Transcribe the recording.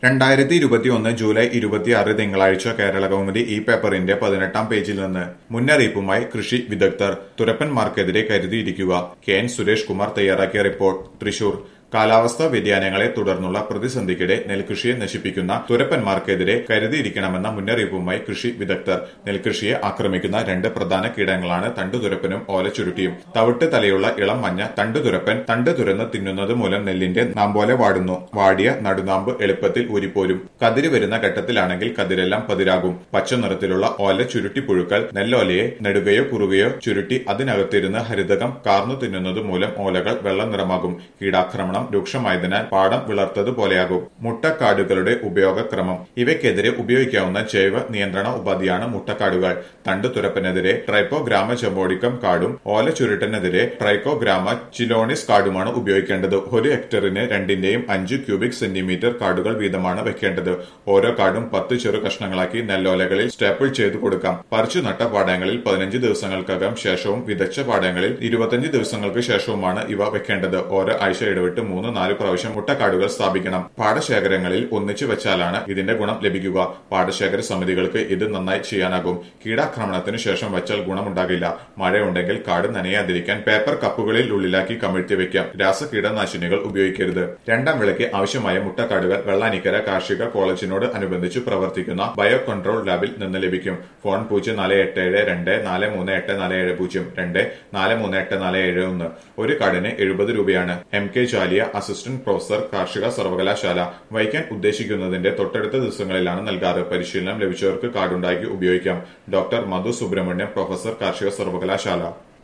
രണ്ടായിരത്തി ഇരുപത്തിയൊന്ന് ജൂലൈ ഇരുപത്തിയാറ് തിങ്കളാഴ്ച കേരള കൗമുദി ഈ പേപ്പറിന്റെ പതിനെട്ടാം പേജിൽ നിന്ന് മുന്നറിയിപ്പുമായി കൃഷി വിദഗ്ധർ തുരപ്പന്മാർക്കെതിരെ കരുതിയിരിക്കുക കെ എൻ സുരേഷ് കുമാർ തയ്യാറാക്കിയ റിപ്പോർട്ട് തൃശൂർ കാലാവസ്ഥാ വ്യതിയാനങ്ങളെ തുടർന്നുള്ള പ്രതിസന്ധിക്കിടെ നെൽകൃഷിയെ നശിപ്പിക്കുന്ന തുരപ്പന്മാർക്കെതിരെ കരുതിയിരിക്കണമെന്ന മുന്നറിയിപ്പുമായി കൃഷി വിദഗ്ധർ നെൽകൃഷിയെ ആക്രമിക്കുന്ന രണ്ട് പ്രധാന കീടങ്ങളാണ് തണ്ടുതുരപ്പനും ഓലച്ചുരുട്ടിയും തവിട്ട് തലയുള്ള ഇളം മഞ്ഞ തണ്ടുതുരപ്പൻ തണ്ട് തുരന്ന് തിന്നുന്നത് മൂലം നെല്ലിന്റെ നാമ്പോലെ വാടുന്നു വാടിയ നടുനാമ്പ് എളുപ്പത്തിൽ ഊരിപ്പോരും കതിര് വരുന്ന ഘട്ടത്തിലാണെങ്കിൽ കതിരെല്ലാം പതിരാകും പച്ച നിറത്തിലുള്ള ഓല ചുരുട്ടി പുഴുക്കൾ നെല്ലോലയെ നെടുകയോ കുറുകയോ ചുരുട്ടി അതിനകത്തിരുന്ന് ഹരിതകം കാർന്നു തിന്നുന്നത് മൂലം ഓലകൾ വെള്ള നിറമാകും കീടാക്രമണം രൂക്ഷമായതിനാൽ പാടം വിളർത്തതുപോലെയാകും മുട്ടക്കാടുകളുടെ ഉപയോഗക്രമം ഇവയ്ക്കെതിരെ ഉപയോഗിക്കാവുന്ന ജൈവ നിയന്ത്രണ ഉപാധിയാണ് മുട്ടക്കാടുകൾ തണ്ടുതുരപ്പനെതിരെ ട്രൈപ്പോഗ്രാമ ചെമ്പോഡിക്കം കാടും ഓല ചുരുട്ടനെതിരെ ട്രൈക്കോഗ്രാമ ചിലോണിസ് കാടുമാണ് ഉപയോഗിക്കേണ്ടത് ഒരു ഹെക്ടറിന് രണ്ടിന്റെയും അഞ്ച് ക്യൂബിക് സെന്റിമീറ്റർ കാടുകൾ വീതമാണ് വെക്കേണ്ടത് ഓരോ കാടും പത്ത് ചെറു കഷ്ണങ്ങളാക്കി നെല്ലോലകളിൽ സ്റ്റേപ്പിൾ ചെയ്തു കൊടുക്കാം പറിച്ചു നട്ട പാടങ്ങളിൽ പതിനഞ്ച് ദിവസങ്ങൾക്കകം ശേഷവും വിതച്ച പാടങ്ങളിൽ ഇരുപത്തിയഞ്ച് ദിവസങ്ങൾക്ക് ശേഷവുമാണ് ഇവ വെക്കേണ്ടത് ഓരോ ആഴ്ച ഇടവിട്ട് മൂന്ന് നാല് പ്രാവശ്യം മുട്ടക്കാടുകൾ സ്ഥാപിക്കണം പാടശേഖരങ്ങളിൽ ഒന്നിച്ചു വെച്ചാലാണ് ഇതിന്റെ ഗുണം ലഭിക്കുക പാടശേഖര സമിതികൾക്ക് ഇത് നന്നായി ചെയ്യാനാകും കീടാക്രമണത്തിന് ശേഷം വെച്ചാൽ ഗുണമുണ്ടാകില്ല മഴയുണ്ടെങ്കിൽ കാട് നനയാതിരിക്കാൻ പേപ്പർ കപ്പുകളിൽ ഉള്ളിലാക്കി കമിഴ്ത്തി വെക്കാം രാസകീടനാശിനികൾ ഉപയോഗിക്കരുത് രണ്ടാം വിളയ്ക്ക് ആവശ്യമായ മുട്ടക്കാടുകൾ വെള്ളാനിക്കര കാർഷിക കോളേജിനോട് അനുബന്ധിച്ച് പ്രവർത്തിക്കുന്ന ബയോ കൺട്രോൾ ലാബിൽ നിന്ന് ലഭിക്കും ഫോൺ പൂജ്യം നാല് എട്ട് ഏഴ് രണ്ട് നാല് മൂന്ന് എട്ട് നാല് ഏഴ് പൂജ്യം രണ്ട് നാല് മൂന്ന് എട്ട് നാല് ഏഴ് ഒന്ന് ഒരു കാർഡിന് എഴുപത് രൂപയാണ് M K Chaliya assistant professor കാർഷിക സർവകലാശാല വയ്ക്കാൻ ഉദ്ദേശിക്കുന്നതിന്റെ തൊട്ടടുത്ത ദിവസങ്ങളിലാണ് നൽകാറ് പരിശീലനം ലഭിച്ചവർക്ക് കാർഡുണ്ടാക്കി ഉപയോഗിക്കാം ഡോക്ടർ മധു സുബ്രഹ്മണ്യം പ്രൊഫസർ കാർഷിക സർവകലാശാല